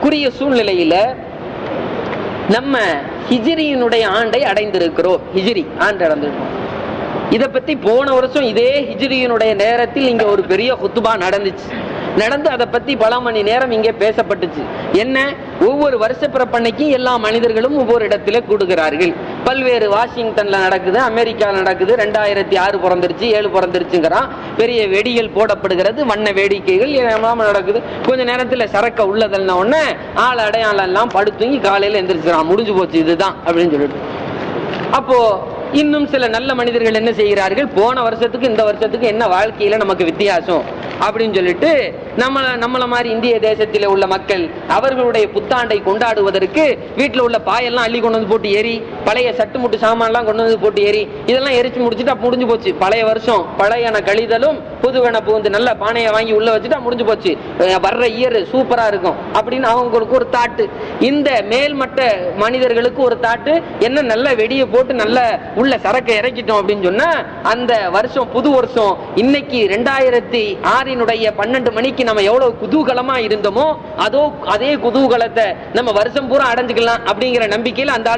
இக்குரிய சூழ்நிலையில நம்ம ஹிஜ்ரியினுடைய ஆண்டை அடைந்திருக்கிறோம் ஹிஜ்ரி ஆண்டு அடைந்திருக்கோம் இத பத்தி போன வருஷம் இதே ஹிஜ்ரியினுடைய நேரத்தில் இங்க ஒரு பெரிய குத்துபா நடந்துச்சு நடந்து அதை பத்தி பல மணி நேரம் இங்கே பேசப்பட்டுச்சு என்ன ஒவ்வொரு வருஷ பிறப்பன்னைக்கு எல்லா மனிதர்களும் ஒவ்வொரு இடத்துல கூடுகிறார்கள் பல்வேறு வாஷிங்டன்ல நடக்குது அமெரிக்கால நடக்குது ரெண்டாயிரத்தி ஆறு பிறந்துருச்சு ஏழு பிறந்துருச்சுங்கிறான் பெரிய வெடிகள் போடப்படுகிறது வண்ண வேடிக்கைகள் எல்லாம் நடக்குது கொஞ்ச நேரத்துல சரக்க உள்ளதல்ன உடனே ஆள் அடையாளம் எல்லாம் படுத்துங்கி காலையில எந்திரிச்சிடான் முடிஞ்சு போச்சு இதுதான் அப்படின்னு சொல்லிட்டு அப்போ இன்னும் சில நல்ல மனிதர்கள் என்ன செய்கிறார்கள் போன வருஷத்துக்கு இந்த வருஷத்துக்கு என்ன வாழ்க்கையில நமக்கு வித்தியாசம் அப்படின்னு சொல்லிட்டு நம்ம நம்மள மாதிரி இந்திய தேசத்தில உள்ள மக்கள் அவர்களுடைய புத்தாண்டை கொண்டாடுவதற்கு வீட்டுல உள்ள பாயெல்லாம் அள்ளி கொண்டு வந்து போட்டு ஏறி பழைய சட்டு முட்டு சாமான்லாம் கொண்டு வந்து போட்டு ஏறி இதெல்லாம் எரிச்சு முடிச்சுட்டா முடிஞ்சு போச்சு பழைய வருஷம் பழையன கழிதலும் புதுவென புகுந்து நல்ல பானையை வாங்கி உள்ள வச்சுட்டா முடிஞ்சு போச்சு அஹ் வர்ற இயர் சூப்பரா இருக்கும் அப்படின்னு அவங்களுக்கு ஒரு தாட்டு இந்த மேல்மட்ட மனிதர்களுக்கு ஒரு தாட்டு என்ன நல்ல வெடியை போட்டு நல்ல உள்ள சரக்கை இறக்கிட்டோம் அப்படின்னு சொன்னா அந்த வருஷம் புது வருஷம் இன்னைக்கு ரெண்டாயிரத்தி ஆறினுடைய பன்னெண்டு மணிக்கு நம்ம எவ்வளவு குதூகலமா இருந்தோமோ அதோ அதே குதூகலத்தை நம்ம வருஷம் பூரா அடைஞ்சுக்கலாம் அப்படிங்கிற நம்பிக்கையில அந்த ஆளு